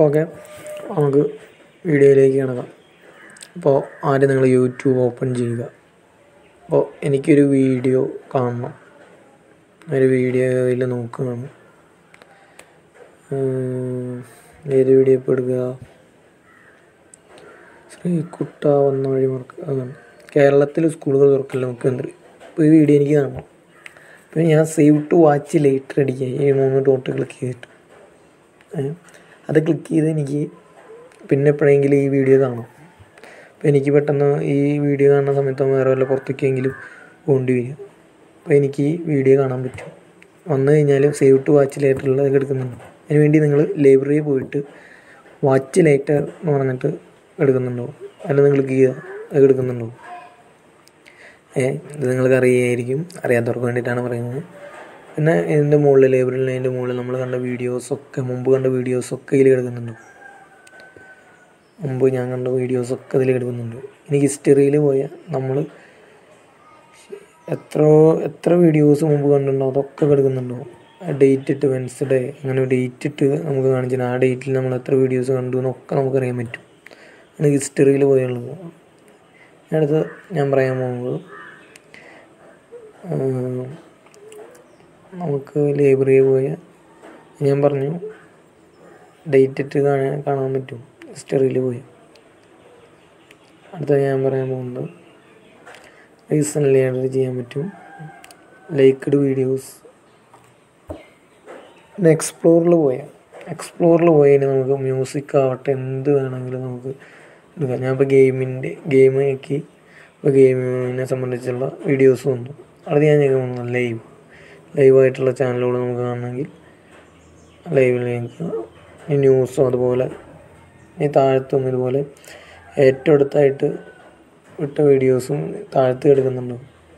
അപ്പോൾ ഓക്കെ നമുക്ക് വീഡിയോയിലേക്ക് കിടക്കാം അപ്പോൾ ആദ്യം നിങ്ങൾ യൂട്യൂബ് ഓപ്പൺ ചെയ്യുക അപ്പോൾ എനിക്കൊരു വീഡിയോ കാണണം ഒരു വീഡിയോയിൽ നോക്കുകയാണ് ഉം, ഏത് വീഡിയോ ഇപ്പോൾ എടുക്കുക ശ്രീകുട്ട വന്ന വഴി മറക്കുക അതാണ് കേരളത്തിൽ സ്കൂളുകൾ തുറക്കില്ല മുഖ്യമന്ത്രി അപ്പോൾ ഈ വീഡിയോ എനിക്ക് കാണണം അപ്പോൾ ഞാൻ സേവ് ടു വാച്ച് ലേറ്റർ അടിക്കുക ഈ മൂന്ന് ഡോട്ട് ക്ലിക്ക് ചെയ്തിട്ട് ഏ, അത് ക്ലിക്ക് ചെയ്ത് എനിക്ക് പിന്നെ എപ്പോഴെങ്കിലും ഈ വീഡിയോ കാണാം അപ്പോൾ എനിക്ക് പെട്ടെന്ന് ഈ വീഡിയോ കാണുന്ന സമയത്ത് വേറെ വല്ല പുറത്തേക്കെങ്കിലും പോകേണ്ടി വരും അപ്പോൾ എനിക്ക് ഈ വീഡിയോ കാണാൻ പറ്റും വന്നു കഴിഞ്ഞാൽ സേവ് ടു വാച്ച് ലേറ്ററിൽ അത് എടുക്കുന്നുണ്ട് അതിന് വേണ്ടി നിങ്ങൾ ലൈബ്രറിയിൽ പോയിട്ട് വാച്ച് ലേറ്റർ എന്ന് പറഞ്ഞിട്ട് എടുക്കുന്നുണ്ടോ അതിൽ നിങ്ങൾ ക്ലിക്ക് ചെയ്യുക അത് എടുക്കുന്നുണ്ടോ ഏ ഇത് നിങ്ങൾക്ക് അറിയായിരിക്കും അറിയാത്തവർക്ക് വേണ്ടിയിട്ടാണ് പറയുന്നത് പിന്നെ ഇതിൻ്റെ മുകളിൽ ലൈബ്രറിയിൽ അതിൻ്റെ മുകളിൽ നമ്മൾ കണ്ട വീഡിയോസൊക്കെ മുമ്പ് കണ്ട വീഡിയോസൊക്കെ ഇതിൽ കിടക്കുന്നുണ്ട് മുമ്പ് ഞാൻ കണ്ട വീഡിയോസൊക്കെ ഇതിൽ കിടക്കുന്നുണ്ട് ഇനി ഹിസ്റ്ററിയിൽ പോയാൽ നമ്മൾ എത്ര എത്ര വീഡിയോസ് മുമ്പ് കണ്ടിട്ടുണ്ടോ അതൊക്കെ കിടക്കുന്നുണ്ടോ ഡേറ്റ് ഇട്ട് വെൻസ്ഡേ അങ്ങനെ ഡേറ്റ് ഇട്ട് നമുക്ക് കാണിച്ചിട്ട് ആ ഡേറ്റിൽ നമ്മൾ എത്ര വീഡിയോസ് കണ്ടു എന്നൊക്കെ നമുക്കറിയാൻ പറ്റും അത് ഹിസ്റ്ററിയിൽ പോയുള്ളത് അടുത്ത് ഞാൻ പറയാൻ പോകുന്നത് ആഹ്, നമുക്ക് ലൈബ്രറിയിൽ പോയാൽ ഞാൻ പറഞ്ഞു ഡേറ്റ് ഇട്ട് കാണാൻ കാണാൻ പറ്റും ഹിസ്റ്ററിയിൽ പോയി അടുത്ത ഞാൻ പറയാൻ പോകുന്നത് റീസൺലി ആയിട്ട് ചെയ്യാൻ പറ്റും ലൈക്ക്ഡ് വീഡിയോസ് പിന്നെ എക്സ്പ്ലോറിൽ പോയാൽ എക്സ്പ്ലോറിൽ പോയതിന് നമുക്ക് മ്യൂസിക് ആവട്ടെ എന്ത് വേണമെങ്കിലും നമുക്ക് എടുക്കാം ഞാൻ ഇപ്പോൾ ഗെയിമിൻ്റെ ഗെയിം നോക്കി ഇപ്പോൾ ഗെയിമിനെ സംബന്ധിച്ചുള്ള വീഡിയോസ് വന്നു അത് ഞാൻ ചെയ്യുന്നത് ലൈവ് ലൈവായിട്ടുള്ള ചാനലുകൾ നമുക്ക് കാണണമെങ്കിൽ ലൈവിലേക്ക് ഈ ന്യൂസും അതുപോലെ ഈ താഴത്തും ഇതുപോലെ ഏറ്റവും അടുത്തായിട്ട് വിട്ട വീഡിയോസും താഴത്ത് കിടക്കുന്നുണ്ട്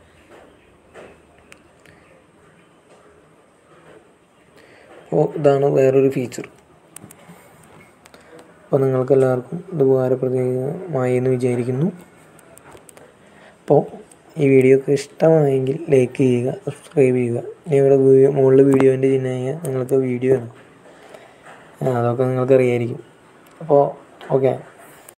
അപ്പോൾ ഇതാണ് വേറൊരു ഫീച്ചർ അപ്പോൾ നിങ്ങൾക്ക് എല്ലാവർക്കും ഇത് ഉപകാരപ്രദമായി എന്ന് വിചാരിക്കുന്നു അപ്പോൾ ഈ വീഡിയോ ഒക്കെ ഇഷ്ടമായെങ്കിൽ ലൈക്ക് ചെയ്യുക സബ്സ്ക്രൈബ് ചെയ്യുക ഇനി ഇവിടെ വീ- മുകളിൽ വീഡിയോൻ്റെ ചിഹ്നമായ നിങ്ങൾക്ക് വീഡിയോ ആണ് ആ, അതൊക്കെ നിങ്ങൾക്ക് അറിയായിരിക്കും അപ്പോൾ ഓക്കെ